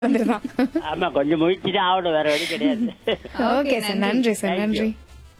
வந்துருதான் ஆமா கொஞ்சம் முயற்சி தான் ஆகணும் வேற வழி கிடையாது ஓகே சார் நன்றி சார் Thank நன்றி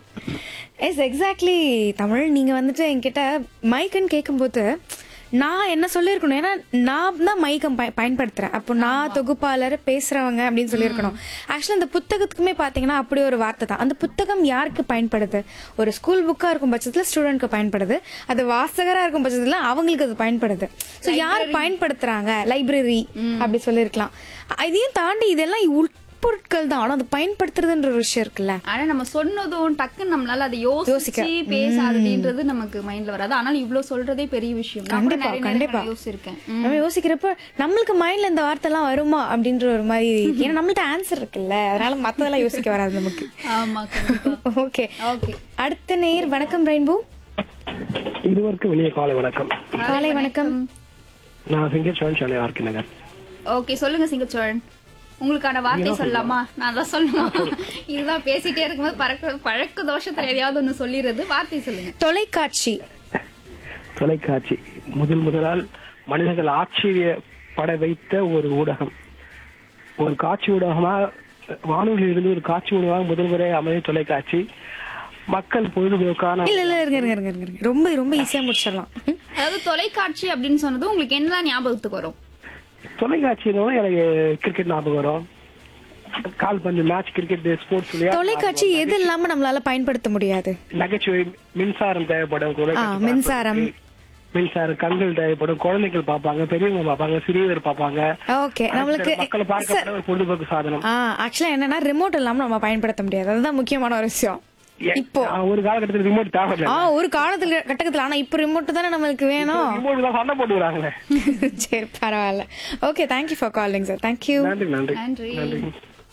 எஸ் எக்ஸாக்ட்லி தமிழ் நீங்க வந்துட்டு என்கிட்ட மைக்குன்னு கேட்கும்போது நான் என்ன சொல்லியிருக்கணும் ஏன்னா நான் தான் மைக்கம் பய பயன்படுத்துறேன் அப்போ நான் தொகுப்பாளர் பேசுறவங்க அப்படின்னு சொல்லியிருக்கணும் ஆக்சுவலி அந்த புத்தகத்துக்குமே பார்த்தீங்கன்னா அப்படி ஒரு வார்த்தை தான் அந்த புத்தகம் யாருக்கு பயன்படுது ஒரு ஸ்கூல் புக்காக இருக்கும் பட்சத்தில் ஸ்டூடெண்ட்க்கு பயன்படுது அது வாசகராக இருக்கும் பட்சத்தில் அவங்களுக்கு அது பயன்படுது ஸோ யார் பயன்படுத்துறாங்க லைப்ரரி அப்படி சொல்லியிருக்கலாம் இதையும் தாண்டி இதெல்லாம் உட்பொருட்கள் தான் ஆனால் அது பயன்படுத்துறதுன்ற ஒரு விஷயம் இருக்குல்ல ஆனா நம்ம சொன்னதும் டக்குன்னு நம்மளால அதை யோசிக்க. யோசிச்சு பேசாதுன்றது நமக்கு மைண்ட்ல வராது ஆனாலும் இவ்வளவு சொல்றதே பெரிய விஷயம் நான் கூட கண்டிப்பா நிறைய நேரம் கண்டிப்பா நான் யோசிச்சிருக்கேன் ம். நம்ம யோசிக்கிறப்ப நம்மளுக்கு மைண்ட்ல இந்த வார்த்தை எல்லாம் வருமா அப்படின்ற ஒரு மாதிரி ஏன்னா நம்மள்ட்ட ஆன்சர் இருக்குல்ல அதனால மத்ததெல்லாம் யோசிக்க வராது நமக்கு ஆமா கண்டிப்பா ஓகே ஓகே அடுத்த நேர் வணக்கம் ரெயின்போ இருவருக்கும் இனிய காலை வணக்கம் காலை வணக்கம் நான் சிங்கச்சோழன் சாலை ஆர்கே நகர் ஓகே சொல்லுங்க சிங்கச்சோழன் உங்களுக்கான வார்த்தை சொல்லலாமா நான் தான் சொல்லணுமா இதுதான் பேசிட்டே இருக்கும்போது பழக்க பழக்க தோஷத்துல எதையாவது ஒண்ணு சொல்லிடுறது வார்த்தை சொல்லுங்க தொலைக்காட்சி தொலைக்காட்சி முதல் முதலால் மனிதர்கள் ஆச்சரியப்பட வைத்த ஒரு ஊடகம் ஒரு காட்சி ஊடகமா வானொலியில் இருந்து ஒரு காட்சி ஊடகமாக முதல் முறை அமைய தொலைக்காட்சி மக்கள் பொழுதுபோக்கான இல்ல இல்ல இருங்க இருங்க இருங்க இருங்க, இருங்க ரொம்ப ரொம்ப ஈஸியா முடிச்சிடலாம் அதாவது தொலைக்காட்சி அப்படின்னு சொன்னது உங்களுக்கு என்னதான் ஞாபகத்துக்கு வரும் தொலைக்காட்சியிலும் எனக்கு கிரிக்கெட் ஞாபகம் வரும் கால்பந்து மேட்ச் கிரிக்கெட் ஸ்போர்ட்ஸ் விளையாட்டு தொலைக்காட்சி எது இல்லாம நம்மளால பயன்படுத்த முடியாது நகைச்சுவை மின்சாரம் தேவைப்படும் தொலைக்காட்சி மின்சாரம். பார்ப்பதற்கு. மின்சாரம் கண்கள் தேவைப்படும் குழந்தைகள் பார்ப்பாங்க பெரியவங்க பார்ப்பாங்க சிறியவர் பார்ப்பாங்க ஓகே நம்மளுக்கு மக்களை பார்க்கப்பட ஒரு பொழுதுபோக்கு சாதனம் ஆ ஆக்சுவலா என்னன்னா ரிமோட் இல்லாம நம்ம பயன்படுத்த முடியாது அதுதான் முக்கியமான ஒரு விஷயம் இப்போ ஆ, ஒரு காலகட்டத்தில் ரிமோட் தேவையில்லை ஆ ஒரு காலத்துல கட்டத்துல ஆனா இப்போ ரிமோட் தானே நம்மளுக்கு வேணும் ரிமோட் தான் சண்டை போட்டுக்கிறாங்களே சரி பரவாயில்ல okay thank you for calling sir thank you நன்றி நன்றி நன்றி. நன்றி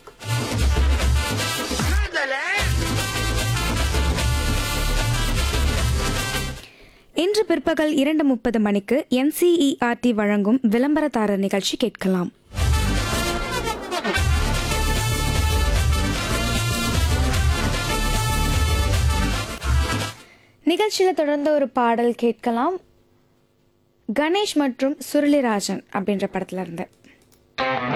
இன்று பிற்பகல் இரண்டு முப்பது மணிக்கு என்சிஇஆர்டி வழங்கும் விளம்பரதாரர் நிகழ்ச்சி கேட்கலாம் நிகழ்ச்சியில தொடர்ந்து ஒரு பாடல் கேட்கலாம் கணேஷ் மற்றும் சுருளிராஜன் அப்படின்ற படத்துல இருந்து